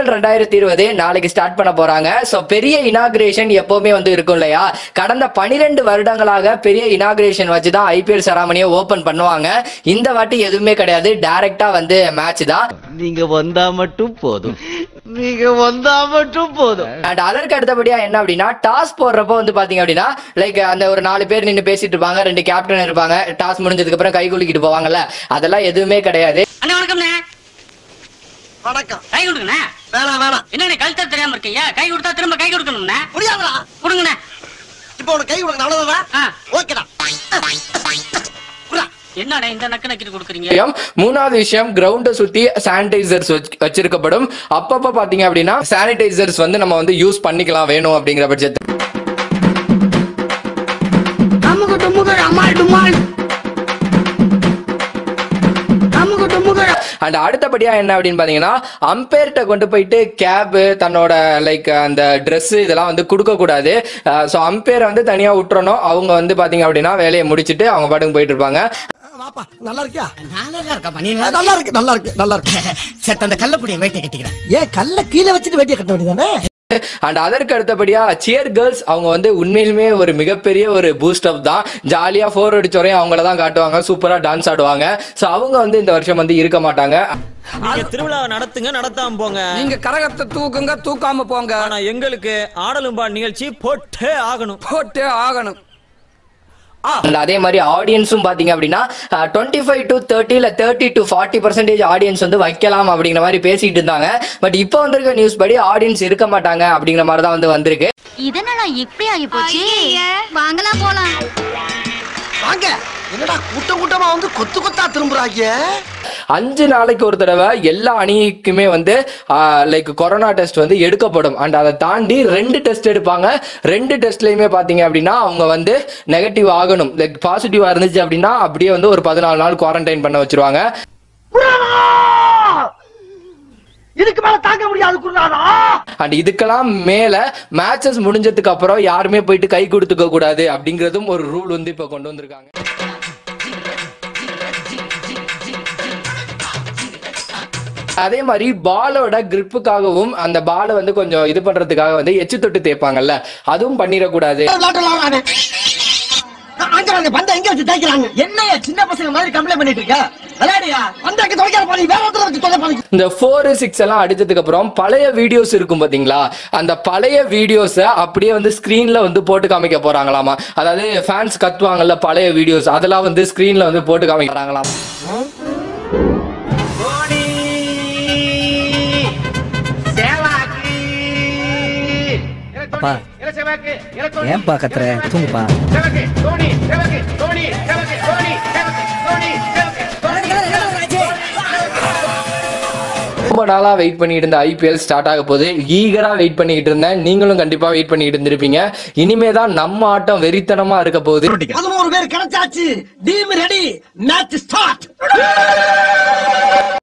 IPL ரெண்டாயிரத்தி இருபது நாளைக்கு ஸ்டார்ட் பண்ண போறாங்க சோ பெரிய இனாகிரேஷன் எப்பவுமே வந்து இருக்கும் இல்லையா கடந்த பனிரெண்டு வருடங்களாக பெரிய இனாகிரேஷன் வச்சு தான் ஐபிஎல் செராமனியை ஓபன் பண்ணுவாங்க இந்த வாட்டி எதுவுமே கிடையாது டைரக்டா வந்து மேட்ச் தான் நீங்க வந்தா மட்டும் போதும் நீங்க வந்தா மட்டும் போதும் அண்ட் அதற்கு அடுத்தபடியா என்ன அப்படின்னா டாஸ் போடுறப்போ வந்து பாத்தீங்க அப்படின்னா லைக் அந்த ஒரு நாலு பேர் நின்று பேசிட்டு இருப்பாங்க ரெண்டு கேப்டன் இருப்பாங்க டாஸ் முடிஞ்சதுக்கு அப்புறம் கை குலுக்கிட்டு போவாங்கல்ல அதெல்லாம் எதுவுமே கிடையாது அண்ணா வணக்கம்ண்ணே வணக்கம் கை கொடுங்கண்ணே வேணாம் வேணாம் என்னண்ணே கழுத்தா தெரியாம இருக்கீங்க கை கொடுத்தா திரும்ப கை கொடுக்கணும்ண்ணே முடியாதுடா கொடுங்கண்ணே இப்போ உனக்கு கை கொடுக்க அவ்வளவுதான் ஆ. ஓகேடா புரியா என்னண்ணே இந்த நக்கு நக்கிட்டு கொடுக்குறீங்க விஷயம் மூணாவது விஷயம் கிரவுண்டை சுத்தி சானிடைசர்ஸ் வச்சிருக்கப்படும் அப்பப்ப பாத்தீங்க அப்படின்னா சானிடைசர்ஸ் வந்து நம்ம வந்து யூஸ் பண்ணிக்கலாம் வேணும் அப்படிங்கிற பட்சத்தில் அமுக டுமுக அமால் டுமால் அமுக டுமுக அண்ட் அடுத்தபடியா என்ன அப்படின்னு பாத்தீங்கன்னா அம்பேர்ட்ட கொண்டு போயிட்டு கேப் தன்னோட லைக் அந்த Dress இதெல்லாம் வந்து கொடுக்க கூடாது ஸோ அம்பேரை வந்து தனியா விட்டுறணும் அவங்க வந்து பாத்தீங்க அப்படின்னா வேலையை முடிச்சிட்டு அவங்க பாட்டுக்கு போயிட்டு இருப்பாங்க வாப்பா நல்லா இருக்கியா நல்லா இருக்கா நீ நல்லா இருக்கு நல்லா இருக்கு நல்லா இருக்கு சத்த அந்த கள்ளக்குடிய வேட்டை கட்டிக்கிறேன் ஏன் கல்ல கீழே வச்சுட்டு வேட்டியை கட்ட வேண்டியதானே அண்ட் அதற்கு அடுத்தபடியா சியர் கேர்ள்ஸ் அவங்க வந்து உண்மையிலுமே ஒரு மிகப்பெரிய ஒரு பூஸ்ட் அப் தான் ஜாலியா ஃபோர் அடிச்சோரையும் அவங்கள தான் காட்டுவாங்க சூப்பரா டான்ஸ் ஆடுவாங்க ஸோ அவங்க வந்து இந்த வருஷம் வந்து இருக்க மாட்டாங்க நீங்க திருவிழாவை நடத்துங்க நடத்தாம போங்க நீங்க கரகத்தை தூக்குங்க தூக்காம போங்க ஆனா எங்களுக்கு ஆடலும்பா நிகழ்ச்சி போட்டே ஆகணும் போட்டே ஆகணும் அண்ட் அதே மாதிரி ஆடியன்ஸும் பாத்தீங்க அப்படின்னா டுவெண்ட்டி ஃபைவ் டு தேர்ட்டி இல்ல thirty to forty percentage audience வந்து வைக்கலாம் அப்படிங்கிற மாதிரி பேசிட்டு இருந்தாங்க பட் இப்போ வந்திருக்க நியூஸ் படி ஆடியன்ஸ் இருக்க மாட்டாங்க அப்படிங்கிற மாதிரி தான் வந்து வந்திருக்கு இதனால இப்படி ஆகி போச்சு வாங்கலாம் போலாம் வாங்க என்னடா கூட்டம் கூட்டமா வந்து கொத்து கொத்தா திரும்புறாங்க அஞ்சு நாளைக்கு ஒரு தடவை எல்லா அணிக்குமே வந்து லைக் கொரோனா டெஸ்ட் வந்து எடுக்கப்படும் அண்ட் அதை தாண்டி ரெண்டு டெஸ்ட் எடுப்பாங்க ரெண்டு டெஸ்ட்லயுமே பாத்தீங்க அப்படின்னா அவங்க வந்து நெகட்டிவ் ஆகணும் லைக் பாசிட்டிவா இருந்துச்சு அப்படின்னா அப்படியே வந்து ஒரு பதினாலு நாள் குவாரண்டைன் பண்ண வச்சிருவாங்க இதுக்கு மேல தாங்க முடியாது குருநாதா அண்ட் இதுக்கெல்லாம் மேல மேட்சஸ் முடிஞ்சதுக்கு அப்புறம் யாருமே போயிட்டு கை கொடுத்துக்க கூடாது அப்படிங்கறதும் ஒரு ரூல் வந்து இப்ப கொண்டு வந்திருக்காங்க அதே மாதிரி பாலோட கிரிப்புக்காகவும் அந்த பாலை வந்து கொஞ்சம் இது பண்றதுக்காக வந்து எச்சு தொட்டு தேய்ப்பாங்கல்ல அதுவும் பண்ணிடக்கூடாது விளையாட்டுலாம் நானு அங்க பந்த எங்க வச்சு தேய்க்கிறாங்க என்னையா சின்ன பசங்க மாதிரி கம்ப்ளைண்ட் பண்ணிட்டு இருக்க விளையாடியா பந்த எங்க துவைக்கிற பாருங்க வேற ஒருத்தர் வச்சு துவை பாருங்க இந்த ஃபோர் சிக்ஸ் எல்லாம் அடிச்சதுக்கு அப்புறம் பழைய வீடியோஸ் இருக்கும் பாத்தீங்களா அந்த பழைய வீடியோஸ அப்படியே வந்து ஸ்கிரீன்ல வந்து போட்டு காமிக்க போறாங்களாமா அதாவது ஃபேன்ஸ் கத்துவாங்கல்ல பழைய வீடியோஸ் அதெல்லாம் வந்து ஸ்கிரீன்ல வந்து போட்டு காமிக்க போறாங்களாம் அப்பா ஏன்பா கத்துற தூங்குப்பா ரொம்ப நாளா வெயிட் பண்ணிட்டு இருந்த ஐபிஎல் ஸ்டார்ட் ஆக போகுது ஈகரா வெயிட் பண்ணிட்டு இருந்தேன் நீங்களும் கண்டிப்பா வெயிட் பண்ணிட்டு இருந்திருப்பீங்க இனிமே தான் நம்ம ஆட்டம் வெறித்தனமா இருக்க போகுது பதினோரு பேர் கிடைச்சாச்சு டீம் ரெடி மேட்ச் ஸ்டார்ட்